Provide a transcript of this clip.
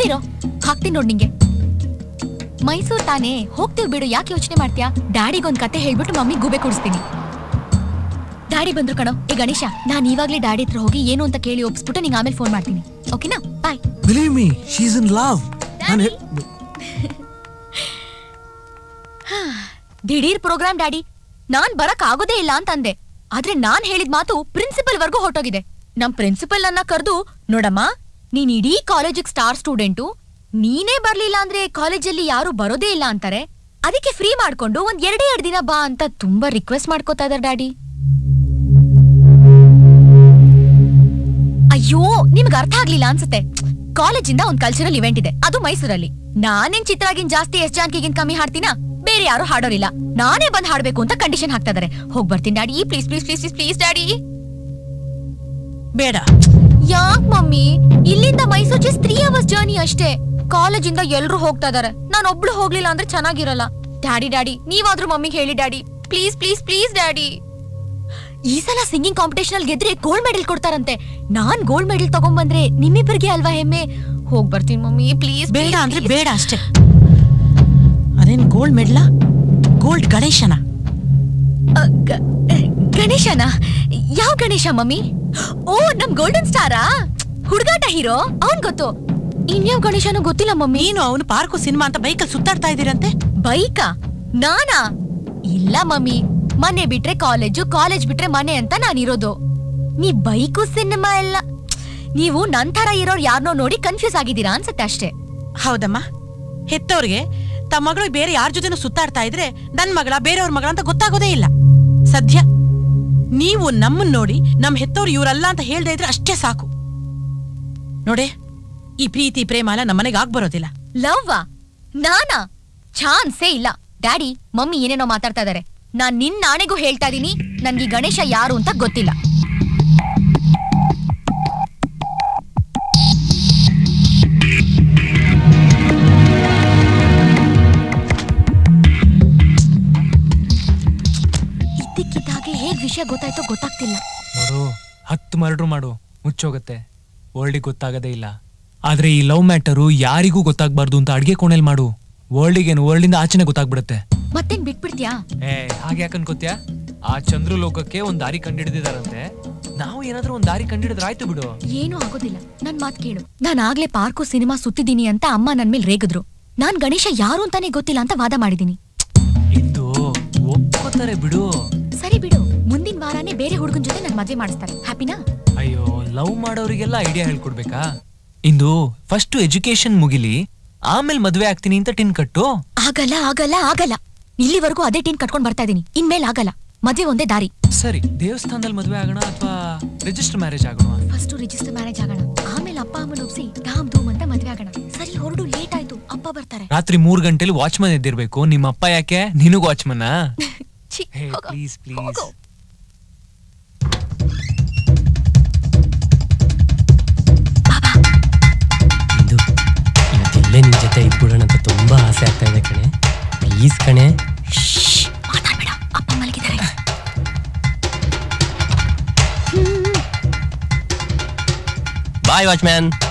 ಸುಮ್ನಿರೋ ಹಾಕ್ತೀನಿ ನೋಡ್ ನಿಂಗೆ ಮೈಸೂರ್ ತಾನೇ ಹೋಗ್ತೀವಿ ಬಿಡು ಯಾಕೆ ಯೋಚನೆ ಮಾಡ್ತೀಯಾ ಡ್ಯಾಡಿಗೊಂದ್ ಕತೆ ಹೇಳ್ಬಿಟ್ಟು ಮಮ್ಮಿ ಗೂಬೆ ಕುಡಿಸ್ತೀನಿ ಡ್ಯಾಡಿ ಬಂದ್ರು ಕಣೋ ಏ ಗಣೇಶ ನಾನ್ ಇವಾಗ್ಲೇ ಡ್ಯಾಡಿ ಹತ್ರ ಹೋಗಿ ಏನು ಅಂತ ಕೇಳಿ ಒಪ್ಸ್ಬಿಟ್ಟು ನಿಂಗೆ ಆಮೇಲೆ ಫೋನ್ ಮಾಡ್ತೀನಿ ಓಕೆನಾ bye believe me she's in love ನಾನು ದಿಢೀರ್ ಪ್ರೋಗ್ರಾಮ್ ಡ್ಯಾಡಿ ನಾನ್ ಬರಕ್ ಆಗೋದೇ ಇಲ್ಲ ಅಂತಂದೆ ಆದ್ರೆ ನಾನ್ ಹೇಳಿದ ಮಾತು ಪ್ರಿನ್ಸಿಪಲ್ ವರ್ಗೂ ಹೊಟ್ಟೋಗಿದೆ ನಮ್ ಪ್ರಿನ್ಸಿಪಲ್ ನನ್ನ ಕರೆದು ನೋಡಮ್ಮ ನೀನ್ ಇಡೀ ಕಾಲೇಜಿಗ್ ಸ್ಟಾರ್ ಸ್ಟೂಡೆಂಟು ನೀನೇ ಬರ್ಲಿಲ್ಲ ಅಂದ್ರೆ ಕಾಲೇಜಲ್ಲಿ ಯಾರು ಬರೋದೇ ಇಲ್ಲ ಅಂತಾರೆ ಅದಕ್ಕೆ ಫ್ರೀ ಮಾಡ್ಕೊಂಡು ಒಂದ್ ಎರಡೇ ಎರಡ್ ದಿನ ಬಾ ಅಂತ ತುಂಬಾ ರಿಕ್ವೆಸ್ಟ್ ಮಾಡ್ಕೋತಾ ಇದಾರೆ ಡ್ಯಾಡಿ ಅಯ್ಯೋ ನಿಮ್ಗೆ ಅರ್ಥ ಆಗ್ಲಿಲ್ಲ ಅನ್ಸುತ್ತೆ ಕಾಲೇಜಿಂದ ಒಂದ್ ಕಲ್ಚರಲ್ ಇವೆಂಟ್ ಇದೆ ಅದು ಮೈಸೂರಲ್ಲಿ ನಾನೇನ್ ಚಿತ್ರಾಗಿನ್ ಜಾಸ್ತಿ ಎಸ್ ಜಾನ್ಕಿಗಿನ್ ಕಮ್ಮಿ ಹಾಡ್ತೀನಾ ಬೇರೆ ಯಾರು ಹಾಡೋರಿಲ್ಲ ನಾನೇ ಬಂದ್ ಹಾಡ್ಬೇಕು ಅಂತ ಕಂಡೀಷನ್ ಹಾಕ್ತಾ ಇದಾರೆ ಹೋಗ್ ಬರ್ತೀನಿ daddy please please please please please daddy ಬೇಡ ಯಾಕ್ ಮಮ್ಮಿ ಇಲ್ಲಿಂದ Mysore just three hours journey ಅಷ್ಟೇ ಕಾಲೇಜಿಂದ ಎಲ್ರು ಹೋಗ್ತಾ ಇದಾರೆ ನಾನು ಒಬ್ಳು ಹೋಗ್ಲಿಲ್ಲ ಅಂದ್ರೆ ಚೆನ್ನಾಗಿರಲ್ಲ ಡ್ಯಾಡಿ ಡ್ಯಾಡಿ ನೀವಾದ್ರೂ ಮಮ್ಮಿಗೆ ಹೇಳಿ daddy please please please daddy ಈ ಸಲ ಸಿಂಗಿಂಗ್ ಕಾಂಪಿಟೇಷನ್ ಅಲ್ಲಿ ಗೆದ್ರೆ ಗೋಲ್ಡ್ ಮೆಡಲ್ ಕೊಡ್ತಾರಂತೆ ನಾನ್ ಗೋಲ್ಡ್ ಮೆಡಲ್ ತಗೊಂಡ್ಬಂದ್ರೆ ನಿಮ್ಮಿಬ್ಬರಿಗೆ ಅಲ್ವಾ ಹೆಮ್ಮೆ ಹೋಗ್ ಬರ್ತೀನಿ ಮಮ್ಮಿ ಪ್ಲೀಸ್ ಬೇಡ ಅಂದ್ರೆ ಬೇಡ ಅಷ್ಟೇ ಅದೇನ್ ಗೋಲ್ಡ್ ಮೆಡ್ಲಾ ಗೋಲ್ಡ್ ಗಣೇಶನ ಗಣೇಶನ ಯಾವ ಗಣೇಶ ಮಮ್ಮಿ ಓ ನಮ್ ಗೋಲ್ಡನ್ ಸ್ಟಾರಾ ಹುಡುಗಾಟ ಹೀರೋ ಅವನ್ ಗೊತ್ತು ಇನ್ಯಾವ ಗಣೇಶನೂ ಗೊತ್ತಿಲ್ಲ ಮಮ್ಮಿ ನೀನು ಅವನು ಪಾರ್ಕು ಸಿನಿಮಾ ಅಂತ ಬೈಕಲ್ಲಿ ಸುತ್ತಾಡ್ತಾ ಇದ್ದೀರಂತೆ ಬೈಕಾ ನಾನಾ ಇಲ್ಲ ಮಮ್ಮಿ ಮನೆ ಬಿಟ್ರೆ ಕಾಲೇಜು ಕಾಲೇಜ್ ಬಿಟ್ರೆ ಮನೆ ಅಂತ ನಾನಿರೋದು ನೀ ಬೈಕು ಸಿನಿಮಾ ಎಲ್ಲ ನೀವು ನನ್ ತರ ಇರೋರ್ ಯಾರನ್ನೋ ನೋಡಿ ಕನ್ಫ್ಯೂಸ್ ಆಗಿದ್ದೀರಾ ಅನ್ಸತ್ತೆ ಅಷ್ಟೇ ಹೌದಮ್ಮ ಹೆತ್ತವ್ರಿಗೆ ತಮ್ಮ ಮಗಳು ಬೇರೆ ಯಾರ ಜೊತೆನೂ ಸುತ್ತಾಡ್ತಾ ಇದ್ರೆ ನನ್ ಮಗಳ ಬೇರೆಯವ್ರ ಮಗಳ ಅಂತ ಗೊತ್ತಾಗೋದೇ ಇಲ್ಲ ಸದ್ಯ ನೀವು ನಮ್ಮನ್ ನೋಡಿ ನಮ್ ಹೆತ್ತವ್ರು ಇವ್ರಲ್ಲ ಅಂತ ಹೇಳ್ದೆ ಇದ್ರೆ ಅಷ್ಟೇ ಸಾಕು ನೋಡೆ ಈ ಪ್ರೀತಿ ಪ್ರೇಮ ಎಲ್ಲ ನಮ್ಮನೆಗೆ ಆಗ್ ಬರೋದಿಲ್ಲ ಲವ್ವಾ ನಾನಾ ಚಾನ್ಸೇ ಇಲ್ಲ ಡ್ಯಾಡಿ ಮಮ್ಮಿ ಏನೇನೋ ಮಾತಾಡ್ತಾ ಇದಾರೆ ನಾನ್ ನಿನ್ ನಾಣೆಗೂ ಹೇಳ್ತಾ ಇದೀನಿ ನನ್ಗೆ ಈ ಗಣೇಶ ಯಾರು ಅಂತ ಗೊತ್ತಿಲ್ಲ ಇದ್ದಕ್ಕಿದ್ದಾಗೆ ಹೇಗ್ ವಿಷಯ ಗೊತ್ತಾಯ್ತೋ ಗೊತ್ತಾಗ್ತಿಲ್ಲ ನೋಡು ಹತ್ತು ಮರ್ಡ್ರು ಮಾಡು ಮುಚ್ಚೋಗತ್ತೆ ವರ್ಲ್ಡಿಗೆ ಗೊತ್ತಾಗದೇ ಇಲ್ಲ ಆದ್ರೆ ಈ ಲವ್ ಮ್ಯಾಟರು ಯಾರಿಗೂ ಗೊತ್ತಾಗ್ಬಾರ್ದು ಅಂತ ಅಡ್ಗೆ ಕೋಣೆಲ್ ಮಾಡು ವರ್ಲ್ಡಿಗೇನು ವರ್ಲ್ಡಿಂದ ಆಚೆನೆ ಗೊತ್ತಾಗ್ಬಿಡುತ್ತೆ ಮತ್ತೇನ್ ಬಿಟ್ಬಿಡ್ತೀಯಾ ಏ ಹಾಗೆ ಯಾಕೆ ಅನ್ಕೋತ್ಯಾ ಆ ಚಂದ್ರು ಲೋಕಕ್ಕೆ ಒಂದ್ ದಾರಿ ಕಂಡಿಡಿದಿದಾರಂತೆ ನಾವು ಏನಾದ್ರೂ ಒಂದ್ ದಾರಿ ಕಂಡಿಡಿದ್ರೆ ಆಯ್ತು ಬಿಡು ಏನೂ ಆಗೋದಿಲ್ಲ ನನ್ ಮಾತ್ ಕೇಳು ನಾನ್ ಆಗ್ಲೇ ಪಾರ್ಕು ಸಿನಿಮಾ ಸುತ್ತಿದೀನಿ ಅಂತ ಅಮ್ಮ ನನ್ ಮೇಲೆ ರೇಗಿದ್ರು ನಾನ್ ಗಣೇಶ ಯಾರು ಅಂತಾನೆ ಗೊತ್ತಿಲ್ಲ ಅಂತ ವಾದ ಮಾಡಿದೀನಿ ಇದು ಒಪ್ಕೋತಾರೆ ಬಿಡು ಸರಿ ಬಿಡು ಮುಂದಿನ ವಾರಾನೇ ಬೇರೆ ಹುಡುಗನ್ ಜೊತೆ ನನ್ ಮದ್ವೆ ಮಾಡಿಸ್ತಾರೆ ಹ್ಯಾಪಿನಾ ಅಯ್ಯೋ ಲವ್ ಮಾಡೋರಿಗೆಲ್ಲ ಐಡಿಯಾ ಹೇಳ್ಕೊಡ್ಬೇಕಾ ಇಂದು ಫಸ್ಟ್ ಎಜುಕೇಶನ್ ಮುಗಿಲಿ ಆಮೇಲೆ ಮದ್ವೆ ಆಗ್ತೀನಿ ಅಂತ ಟಿನ್ ಕಟ್ಟು ಆಗಲ್ಲ ಆಗಲ್ಲ ಆಗಲ್ಲ ಇಲ್ಲಿವರೆಗೂ ಅದೇ ಟೀನ್ ಕಟ್ಕೊಂಡ್ ಬರ್ತಾ ಇದೀನಿ ಇನ್ಮೇಲೆ ಆಗಲ್ಲ ಮದ್ವೆ ಒಂದೇ ದಾರಿ ಸರಿ ದೇವಸ್ಥಾನದಲ್ಲಿ ಮದ್ವೆ ಆಗೋಣ ಅಥವಾ ರಿಜಿಸ್ಟರ್ ಮ್ಯಾರೇಜ್ ಆಗೋಣ ಫಸ್ಟ್ ರಿಜಿಸ್ಟರ್ ಮ್ಯಾರೇಜ್ ಆಗೋಣ ಆಮೇಲೆ ಅಪ್ಪ ಅಮ್ಮನ ಒಪ್ಸಿ ಧಾಮ್ ಧೂಮ್ ಅಂತ ಮದ್ವೆ ಆಗೋಣ ಸರಿ ಹೊರಡು ಲೇಟ್ ಆಯ್ತು ಅಪ್ಪ ಬರ್ತಾರೆ ರಾತ್ರಿ ಮೂರ್ ಗಂಟೆಲಿ ವಾಚ್ಮನ್ ಎದ್ದಿರ್ಬೇಕು ನಿಮ್ಮ ಅಪ್ಪ ಯಾಕೆ ನಿನಗೂ ವಾಚ್ಮನ್ ಛೀ, ಹೇ ಹೋಗು. ಪ್ಲೀಸ್ ಪ್ಲೀಸ್ ಹೋಗು. ಇದು ಇವತ್ತೆಲ್ಲೇ ನಿನ್ ಜೊತೆ ಇದ್ಬಿಡೋಣ ಅಂತ ತುಂಬಾ ಆಸೆ ಆಗ್ತಾ ಇದೆ ಕಣೆ ಪ್ಲೀಸ್ ಕಣೆ ಶ್ಶ್, ಮಾತಾಡ್ಬೇಡ ಅಪ್ಪ ಮಲಗಿದ್ದಾರೆ ಬಾಯ್ ವಾಚ್ಮ್ಯಾನ್